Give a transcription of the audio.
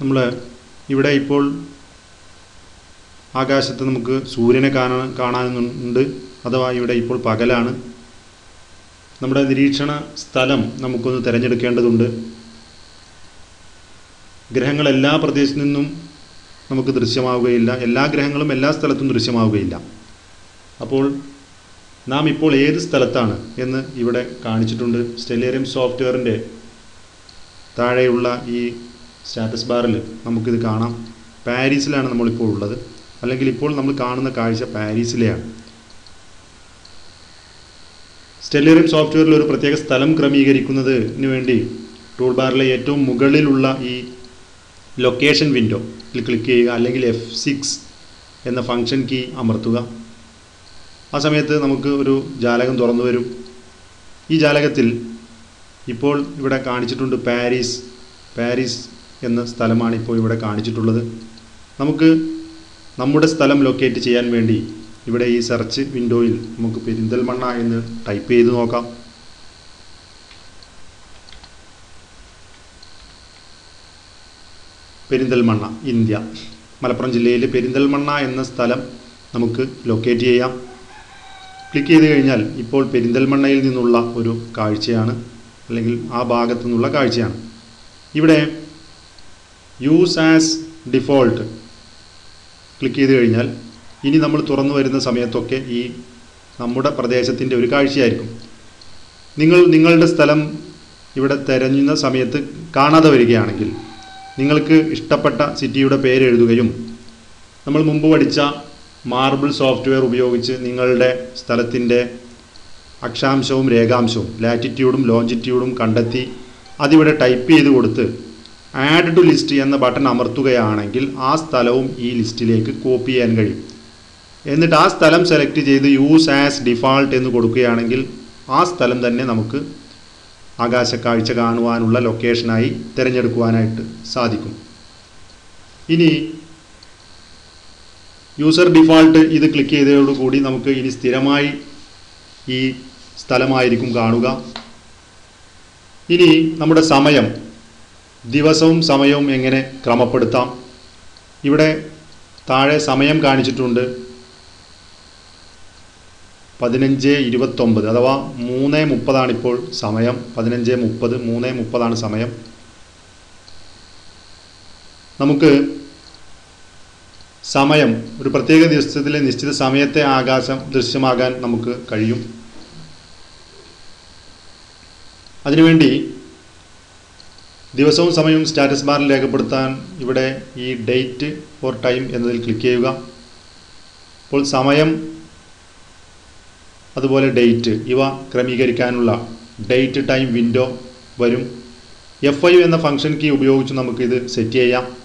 നമ്മൾ ഇവിടെ ഇപ്പോൾ ആകാശത്ത് നമുക്ക് സൂര്യനെ കാണാൻ കാണാനുണ്ട് അഥവാ ഇവിടെ ഇപ്പോൾ പകലാണ് നമ്മുടെ നിരീക്ഷണ സ്ഥലം നമുക്കൊന്ന് തിരഞ്ഞെടുക്കേണ്ടതുണ്ട് ഗ്രഹങ്ങൾ എല്ലാ പ്രദേശത്തു നിന്നും നമുക്ക് ദൃശ്യമാവുകയില്ല എല്ലാ ഗ്രഹങ്ങളും എല്ലാ സ്ഥലത്തും ദൃശ്യമാവുകയില്ല അപ്പോൾ നാം ഇപ്പോൾ ഏത് സ്ഥലത്താണ് എന്ന് ഇവിടെ കാണിച്ചിട്ടുണ്ട് സ്റ്റെല്ലേറിയം സോഫ്റ്റ്വെയറിൻ്റെ താഴെയുള്ള ഈ സ്റ്റാറ്റസ് ബാറിൽ നമുക്കിത് കാണാം പാരീസിലാണ് നമ്മളിപ്പോൾ ഉള്ളത് അല്ലെങ്കിൽ ഇപ്പോൾ നമ്മൾ കാണുന്ന കാഴ്ച പാരീസിലെയാണ് സ്റ്റെല്ലേറിയം സോഫ്റ്റ്വെയറിൽ ഒരു പ്രത്യേക സ്ഥലം ക്രമീകരിക്കുന്നതിന് വേണ്ടി ടൂൾ ബാറിലെ ഏറ്റവും മുകളിലുള്ള ഈ ലൊക്കേഷൻ വിൻഡോയിൽ ക്ലിക്ക് ചെയ്യുക അല്ലെങ്കിൽ എഫ് സിക്സ് എന്ന ഫങ്ഷൻ കീ അമർത്തുക ആ സമയത്ത് നമുക്ക് ഒരു ജാലകം തുറന്നു വരും ഈ ജാലകത്തിൽ ഇപ്പോൾ ഇവിടെ കാണിച്ചിട്ടുണ്ട് പാരീസ് പാരീസ് എന്ന സ്ഥലമാണ് ഇപ്പോൾ ഇവിടെ കാണിച്ചിട്ടുള്ളത് നമുക്ക് നമ്മുടെ സ്ഥലം ലൊക്കേറ്റ് ചെയ്യാൻ വേണ്ടി ഇവിടെ ഈ സെർച്ച് വിൻഡോയിൽ നമുക്ക് പെരിന്തൽമണ്ണ എന്ന് ടൈപ്പ് ചെയ്ത് നോക്കാം പെരിന്തൽമണ്ണ ഇന്ത്യ മലപ്പുറം ജില്ലയിലെ പെരിന്തൽമണ്ണ എന്ന സ്ഥലം നമുക്ക് ലൊക്കേറ്റ് ചെയ്യാം ക്ലിക്ക് ചെയ്ത് കഴിഞ്ഞാൽ ഇപ്പോൾ പെരിന്തൽമണ്ണയിൽ നിന്നുള്ള ഒരു കാഴ്ചയാണ് അല്ലെങ്കിൽ ആ ഭാഗത്തു നിന്നുള്ള കാഴ്ചയാണ് ഇവിടെ യൂസ് ആസ് ഡിഫോൾട്ട് ക്ലിക്ക് ചെയ്ത് കഴിഞ്ഞാൽ ഇനി നമ്മൾ തുറന്നു വരുന്ന സമയത്തൊക്കെ ഈ നമ്മുടെ പ്രദേശത്തിൻ്റെ ഒരു കാഴ്ചയായിരിക്കും നിങ്ങൾ നിങ്ങളുടെ സ്ഥലം ഇവിടെ തിരഞ്ഞുന്ന സമയത്ത് കാണാതെ വരികയാണെങ്കിൽ നിങ്ങൾക്ക് ഇഷ്ടപ്പെട്ട സിറ്റിയുടെ പേര് എഴുതുകയും നമ്മൾ മുമ്പ് പഠിച്ച മാർബിൾ സോഫ്റ്റ്വെയർ ഉപയോഗിച്ച് നിങ്ങളുടെ സ്ഥലത്തിൻ്റെ അക്ഷാംശവും രേഖാംശവും ലാറ്റിറ്റ്യൂഡും ലോഞ്ചിറ്റ്യൂഡും കണ്ടെത്തി അതിവിടെ ടൈപ്പ് ചെയ്ത് കൊടുത്ത് ആഡ് ടു ലിസ്റ്റ് എന്ന ബട്ടൺ അമർത്തുകയാണെങ്കിൽ ആ സ്ഥലവും ഈ ലിസ്റ്റിലേക്ക് കോപ്പി ചെയ്യാൻ കഴിയും എന്നിട്ട് ആ സ്ഥലം സെലക്ട് ചെയ്ത് യൂസ് ആസ് ഡിഫാൾട്ട് എന്ന് കൊടുക്കുകയാണെങ്കിൽ ആ സ്ഥലം തന്നെ നമുക്ക് ആകാശക്കാഴ്ച കാണുവാനുള്ള ലൊക്കേഷനായി തിരഞ്ഞെടുക്കുവാനായിട്ട് സാധിക്കും ഇനി യൂസർ ഡിഫാൾട്ട് ഇത് ക്ലിക്ക് ചെയ്തതോടുകൂടി നമുക്ക് ഇനി സ്ഥിരമായി ഈ സ്ഥലമായിരിക്കും കാണുക ഇനി നമ്മുടെ സമയം ദിവസവും സമയവും എങ്ങനെ ക്രമപ്പെടുത്താം ഇവിടെ താഴെ സമയം കാണിച്ചിട്ടുണ്ട് പതിനഞ്ച് ഇരുപത്തൊമ്പത് അഥവാ മൂന്ന് മുപ്പതാണ് ഇപ്പോൾ സമയം പതിനഞ്ച് മുപ്പത് മൂന്ന് മുപ്പതാണ് സമയം നമുക്ക് സമയം ഒരു പ്രത്യേക ദിവസത്തിലെ നിശ്ചിത സമയത്തെ ആകാശം ദൃശ്യമാകാൻ നമുക്ക് കഴിയും അതിനുവേണ്ടി ദിവസവും സമയവും സ്റ്റാറ്റസ് ബാറിൽ രേഖപ്പെടുത്താൻ ഇവിടെ ഈ ഡേറ്റ് ഓർ ടൈം എന്നതിൽ ക്ലിക്ക് ചെയ്യുക അപ്പോൾ സമയം അതുപോലെ ഡേറ്റ് ഇവ ക്രമീകരിക്കാനുള്ള ഡേറ്റ് ടൈം വിൻഡോ വരും എഫ് ഐ എന്ന ഫംഗ്ഷൻ കീ ഉപയോഗിച്ച് നമുക്കിത് സെറ്റ് ചെയ്യാം